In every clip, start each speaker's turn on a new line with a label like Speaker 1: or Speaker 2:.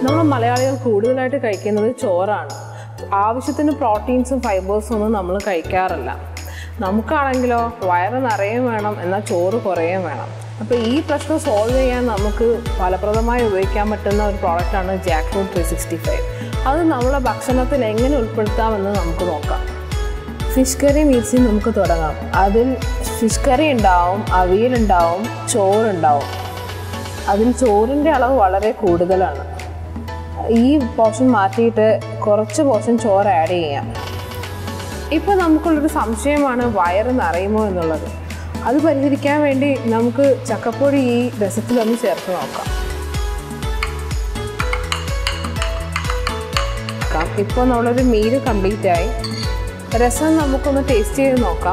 Speaker 1: നമ്മൾ മലയാളികൾ കൂടുതലായിട്ട് കഴിക്കുന്നത് ചോറാണ് ആവശ്യത്തിന് പ്രോട്ടീൻസും ഫൈബേഴ്സും ഒന്നും നമ്മൾ കഴിക്കാറില്ല നമുക്കാണെങ്കിലോ വയറ് നിറയും വേണം എന്നാൽ ചോറ് കുറയും വേണം അപ്പോൾ ഈ പ്രശ്നം സോൾവ് ചെയ്യാൻ നമുക്ക് ഫലപ്രദമായി ഉപയോഗിക്കാൻ പറ്റുന്ന ഒരു പ്രോഡക്റ്റാണ് jackfruit three sixty five അത് നമ്മളെ ഭക്ഷണത്തിൽ എങ്ങനെ ഉൾപ്പെടുത്താമെന്ന് നമുക്ക് നോക്കാം ഫിഷ് കറി മീൽസിൽ നമുക്ക് തുടങ്ങാം അതിൽ ഫിഷ് കറി ഉണ്ടാവും അവിയലുണ്ടാവും ചോറുണ്ടാവും അതിൽ ചോറിൻ്റെ അളവ് വളരെ കൂടുതലാണ് ഈ പോർഷൻ മാറ്റിയിട്ട് കുറച്ച് പോർഷൻ ചോറ് ആഡ് ചെയ്യാം ഇപ്പോൾ നമുക്കുള്ളൊരു സംശയമാണ് വയറ് നിറയുമോ എന്നുള്ളത് അത് പരിഹരിക്കാൻ വേണ്ടി നമുക്ക് ചക്കപ്പൊടി ഈ രസത്തിലൊന്ന് ചേർത്ത് നോക്കാം ഇപ്പോൾ നമ്മളൊരു മീൽ കംപ്ലീറ്റ് ആയി രസം നമുക്കൊന്ന് ടേസ്റ്റ് ചെയ്ത് നോക്കാം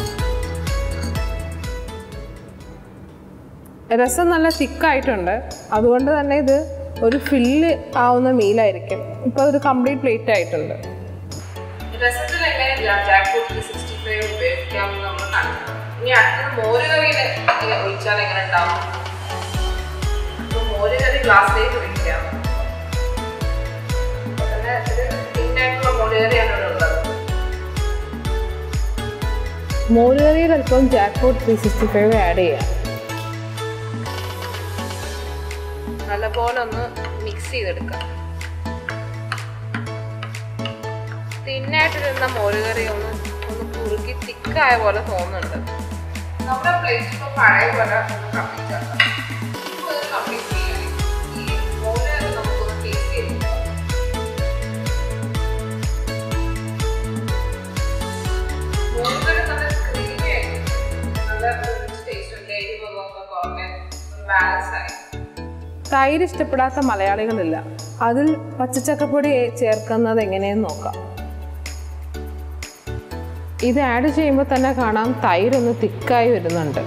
Speaker 1: രസം നല്ല തിക്കായിട്ടുണ്ട് അതുകൊണ്ട് തന്നെ ഇത് ഒരു ഫില്ല് ആവുന്ന മീലായിരിക്കും ഇപ്പോൾ ഒരു കംപ്ലീറ്റ് പ്ലേറ്റ് ആയിട്ടുണ്ട്
Speaker 2: രസത്തിൽ എങ്ങനെ ജാക്ക് ഫ്രൂട്ട് സിക്സ്റ്റി ഫൈവ് ഉപയോഗിക്കാമെന്ന് നമ്മൾ കണ്ടു ഇനി അടുത്തത് മോര് കറിയിൽ എങ്ങനെ ഒഴിച്ചാൽ എങ്ങനെ ഉണ്ടാവും അപ്പോൾ മോര് കറി ഗ്ലാസ്സിലേക്ക് ഒഴിക്കാം അപ്പോൾ തന്നെ ഒരു തിന്നായിട്ടുള്ള മോര് കറിയാണ് ഇവിടെ ഉള്ളത്
Speaker 1: മോരുകറിയിൽ അല്പം jackfruit three sixty five add ചെയ്യാം
Speaker 2: നല്ലപോലെ ഒന്ന് മിക്സ് ചെയ്തെടുക്കാം തിന്നായിട്ടിരുന്ന മോരുകറി ഒന്ന് ഒന്ന് കുറുക്കി തിക്കായ പോലെ തോന്നുന്നുണ്ട് നമ്മുടെ പ്ലേറ്റ് ഇപ്പോൾ പഴയ പോലെ ഒന്ന് കംപ്ലീറ്റ് ആക്കാം ഇപ്പോൾ ഇത് കംപ്ലീറ്റ് ചെയ്യാം ഈ മോരുകറി നമുക്കൊന്ന് ടേസ്റ്റ് ചെയ്ത് നോക്കാം. മോരുകറി നല്ല ക്രീമി ആയിട്ട് നല്ല ടേസ്റ്റ് ഉണ്ട് എരിവൊക്കെ കുറഞ്ഞ് ബാലൻസ് ആയി
Speaker 1: തൈര് ഇഷ്ടപ്പെടാത്ത മലയാളികളില്ല അതിൽ പച്ചച്ചക്കപ്പൊടി ചേർക്കുന്നത് എങ്ങനെയെന്ന് നോക്കാം ഇത് ആഡ് ചെയ്യുമ്പോൾ തന്നെ കാണാം തൈരൊന്ന് തിക്കായി വരുന്നുണ്ട്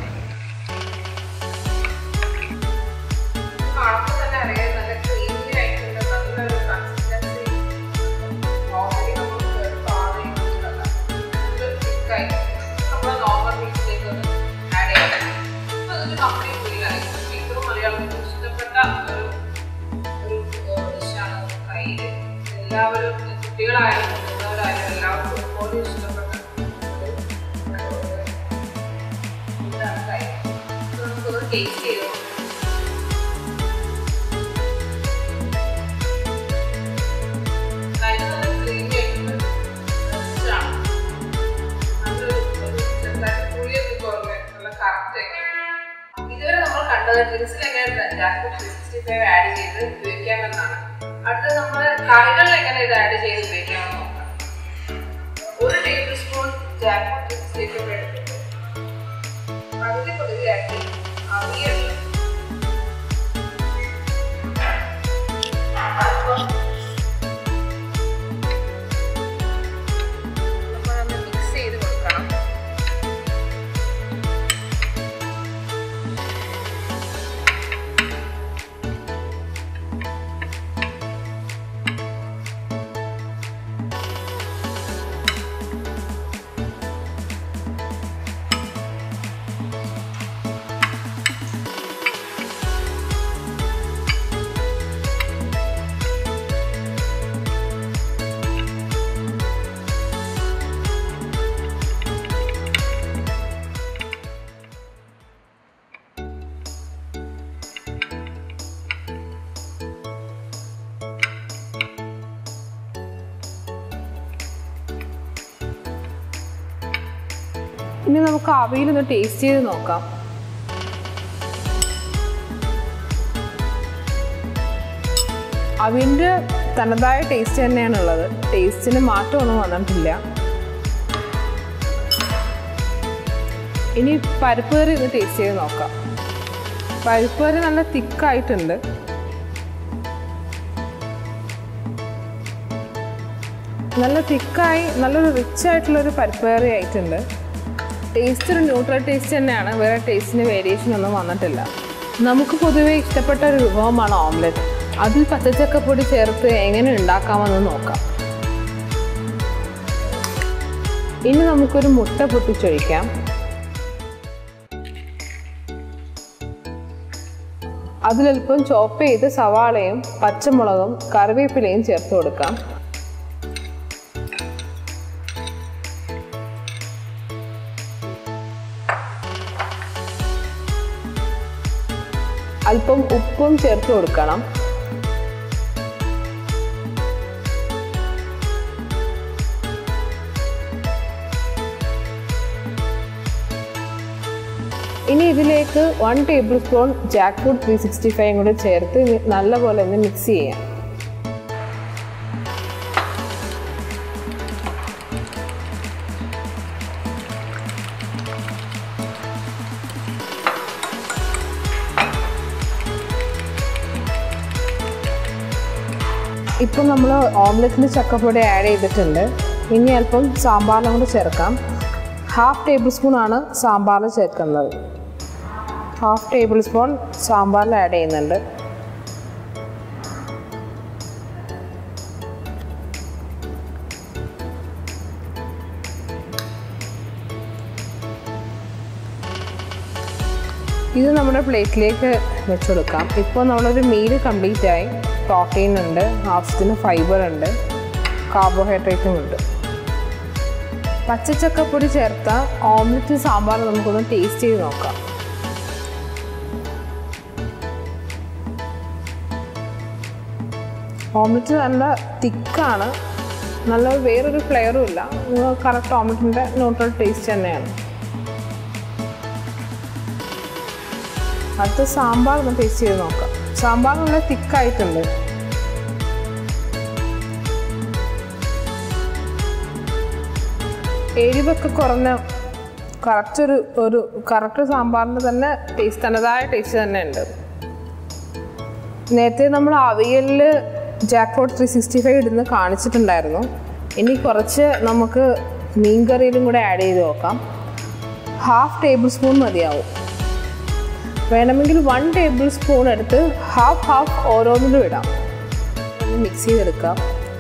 Speaker 2: കാണുമ്പോൾ തന്നെ അറിയാം നല്ല ക്രീമി ആയിട്ടുണ്ട് നല്ലൊരു കൺസിസ്റ്റൻസി ഓൾറെഡി നമ്മൾ പാതി തിക്കായി നമ്മൾ നോർമൽ മിക്സിലേക്ക് ഒന്ന് ആഡ് ചെയ്യാം അപ്പോൾ അതൊരു കംപ്ലീറ്റ് ഫീലായി ഏറ്റവും മലയാളികൾക്ക് ഇഷ്ടപ്പെട്ട ഒരു ഒരു ഡിഷാണ് തൈര് എല്ലാവരും കുട്ടികളായാലും മുതിർന്നവരായാലും എല്ലാവർക്കും ഒരുപോലെ ഇഷ്ടപ്പെട്ട ഒരു ഇതാണ് തൈര് അപ്പോൾ നമുക്കൊന്ന് ടേസ്റ്റ് ചെയ്ത് നോക്കാം ഇതുവരെ നമ്മൾ കണ്ടത് ഡ്രിങ്ക്സിൽ എങ്ങനെ jackfruit three sixty five add ചെയ്ത് ഉപയോഗിക്കാമെന്നാണ് അടുത്തത് നമ്മൾ കറികളിൽ എങ്ങനെ ഇത് ആഡ് ചെയ്ത് ഉപയോഗിക്കാമെന്ന് നോക്കാം ഒരു tablespoon jackfruit three sixty five എടുത്തിട്ട് പകുതി പകുതിയാക്കി അവിയൽ അല്പം നമ്മളൊന്ന് മിക്സ് ചെയ്ത് കൊടുക്കണം
Speaker 1: ഇനി നമുക്ക് അവിയിലൊന്ന് ടേസ്റ്റ് ചെയ്ത് നോക്കാം അവിൻ്റെ തനതായ ടേസ്റ്റ് തന്നെയാണുള്ളത് ടേസ്റ്റിന് മാറ്റമൊന്നും വന്നിട്ടില്ല ഇനി പരിപ്പ് കറി ഒന്ന് ടേസ്റ്റ് ചെയ്ത് നോക്കാം പരിപ്പ് കറി നല്ല തിക്കായിട്ടുണ്ട് നല്ല തിക്കായി നല്ലൊരു റിച്ച് ആയിട്ടുള്ളൊരു പരിപ്പ് കറി ആയിട്ടുണ്ട് ടേസ്റ്റ് ഒരു ന്യൂട്രൽ ടേസ്റ്റ് തന്നെയാണ് വേറെ ടേസ്റ്റിന് വേരിയേഷൻ ഒന്നും വന്നിട്ടില്ല നമുക്ക് പൊതുവേ ഇഷ്ടപ്പെട്ട ഒരു വിഭവമാണ് ഓംലെറ്റ് അതിൽ പച്ചച്ചക്കപ്പൊടി ചേർത്ത് എങ്ങനെ ഉണ്ടാക്കാമെന്ന് നോക്കാം ഇനി നമുക്കൊരു മുട്ട പൊട്ടിച്ചൊഴിക്കാം അതിലൽപ്പം ചോപ്പ് ചെയ്ത് സവാളയും പച്ചമുളകും കറിവേപ്പിലയും ചേർത്ത് കൊടുക്കാം അല്പം ഉപ്പും ചേർത്ത് കൊടുക്കണം ഇനി ഇതിലേക്ക് one tablespoon jackfruit three sixty five കൂടെ ചേർത്ത് ഇത് നല്ലപോലെ ഒന്ന് മിക്സ് ചെയ്യാം ഇപ്പം നമ്മൾ ഓംലെറ്റിന് ചക്കപ്പൊടി ആഡ് ചെയ്തിട്ടുണ്ട് ഇനി അല്പം സാമ്പാറിനും കൂടെ ചേർക്കാം ഹാഫ് ടേബിൾ സ്പൂൺ ആണ് സാമ്പാറിൽ ചേർക്കുന്നത് ഹാഫ് ടേബിൾ സ്പൂൺ സാമ്പാറിൽ ആഡ് ചെയ്യുന്നുണ്ട് ഇത് നമ്മുടെ പ്ലേറ്റിലേക്ക് വെച്ച് കൊടുക്കാം ഇപ്പോൾ നമ്മളൊരു മീൽ കംപ്ലീറ്റ് ആയി പ്രോട്ടീൻ ഉണ്ട് ആവശ്യത്തിന് ഫൈബർ ഉണ്ട് കാർബോഹൈഡ്രേറ്റും ഉണ്ട് പച്ചച്ചക്കപ്പൊടി ചേർത്ത ഓംലെറ്റ് സാമ്പാർ നമുക്കൊന്ന് ടേസ്റ്റ് ചെയ്ത് നോക്കാം ഓംലെറ്റ് നല്ല തിക്കാണ് നല്ല വേറൊരു ഫ്ലെയറും ഇല്ല കറക്റ്റ് ഓംലെറ്റിൻ്റെ ന്യൂട്രൽ ടേസ്റ്റ് തന്നെയാണ് അടുത്ത സാമ്പാർ ഒന്ന് ടേസ്റ്റ് ചെയ്ത് നോക്കാം സാമ്പാർ നല്ല തിക്കായിട്ടുണ്ട് എരിവൊക്കെ കുറഞ്ഞ കറക്റ്റ് ഒരു ഒരു കറക്റ്റ് സാമ്പാറിൻ്റെ തന്നെ ടേസ്റ്റ് തനതായ ടേസ്റ്റ് തന്നെ ഉണ്ട് നേരത്തെ നമ്മൾ അവിയലിൽ jackfruit three sixty five ഇടുന്ന കാണിച്ചിട്ടുണ്ടായിരുന്നു ഇനി കുറച്ച് നമുക്ക് മീൻ കറിയിലും കൂടെ ആഡ് ചെയ്ത് നോക്കാം ഹാഫ് ടേബിൾ സ്പൂൺ മതിയാവും വേണമെങ്കിൽ വൺ ടേബിൾ സ്പൂൺ എടുത്ത് ഹാഫ് ഹാഫ് ഓരോന്നിലും ഇടാം ഒന്ന് മിക്സ് ചെയ്തെടുക്കാം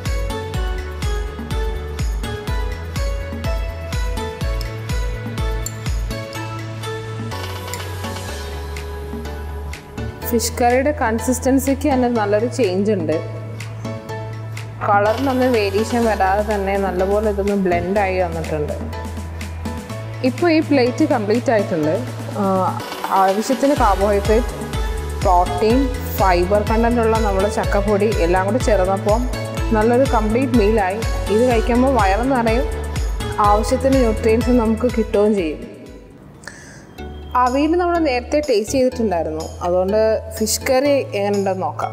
Speaker 1: ഫിഷ് കറിയുടെ കൺസിസ്റ്റൻസിക്ക് തന്നെ നല്ലൊരു ചേഞ്ച് ഉണ്ട് കളറിനൊന്നും വേരിയേഷൻ വരാതെ തന്നെ നല്ലപോലെ ഇതൊന്ന് ബ്ലെൻഡായി വന്നിട്ടുണ്ട് ഇപ്പോൾ ഈ പ്ലേറ്റ് കംപ്ലീറ്റ് ആയിട്ടുണ്ട് ആഹ് ആവശ്യത്തിന് കാർബോഹൈഡ്രേറ്റ് പ്രോട്ടീൻ ഫൈബർ കണ്ടൻ്റ് ഉള്ള നമ്മുടെ ചക്കപ്പൊടി എല്ലാം കൂടി ചേർന്നപ്പോൾ നല്ലൊരു കംപ്ലീറ്റ് മീലായി ഇത് കഴിക്കുമ്പോൾ വയറ് നിറയും ആവശ്യത്തിന് ന്യൂട്രിയൻസ് നമുക്ക് കിട്ടുകയും ചെയ്യും അവിയിൽ നമ്മൾ നേരത്തെ ടേസ്റ്റ് ചെയ്തിട്ടുണ്ടായിരുന്നു അതുകൊണ്ട് ഫിഷ് കറി എങ്ങനെയുണ്ടെന്ന് നോക്കാം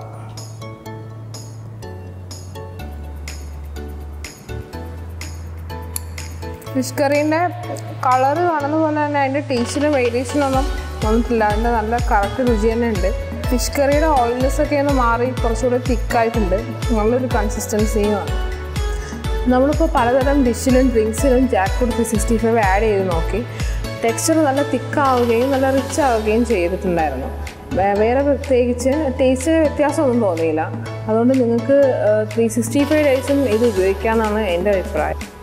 Speaker 1: ഫിഷ് കറീൻ്റെ കളറ് കാണുന്ന പോലെ തന്നെ അതിൻ്റെ ടേസ്റ്റിന് വേരിയേഷനൊന്നും വന്നിട്ടില്ല അതിൻ്റെ നല്ല കറക്റ്റ് രുചി തന്നെ ഉണ്ട് ഫിഷ് കറിയുടെ ഓയിൽനെസ് ഒക്കെ ഒന്ന് മാറി കുറച്ചുകൂടെ തിക്കായിട്ടുണ്ട് നല്ലൊരു കൺസിസ്റ്റൻസിയുമാണ് നമ്മളിപ്പോൾ പലതരം ഡിഷിലും ഡ്രിങ്ക്സിലും jackfruit three sixty five add ചെയ്ത് നോക്കി ടെക്സ്ചർ നല്ല തിക്കാവുകയും നല്ല റിച്ച് ആവുകയും ചെയ്തിട്ടുണ്ടായിരുന്നു വേ- വേറെ പ്രത്യേകിച്ച് ടേസ്റ്റ് വ്യത്യാസമൊന്നും തോന്നിയില്ല അതുകൊണ്ട് നിങ്ങൾക്ക് ത്രീ സിക്സ്റ്റി ഫൈവ് ഡേയ്സും ഇത് ഉപയോഗിക്കാമെന്നാണ് എൻ്റെ അഭിപ്രായം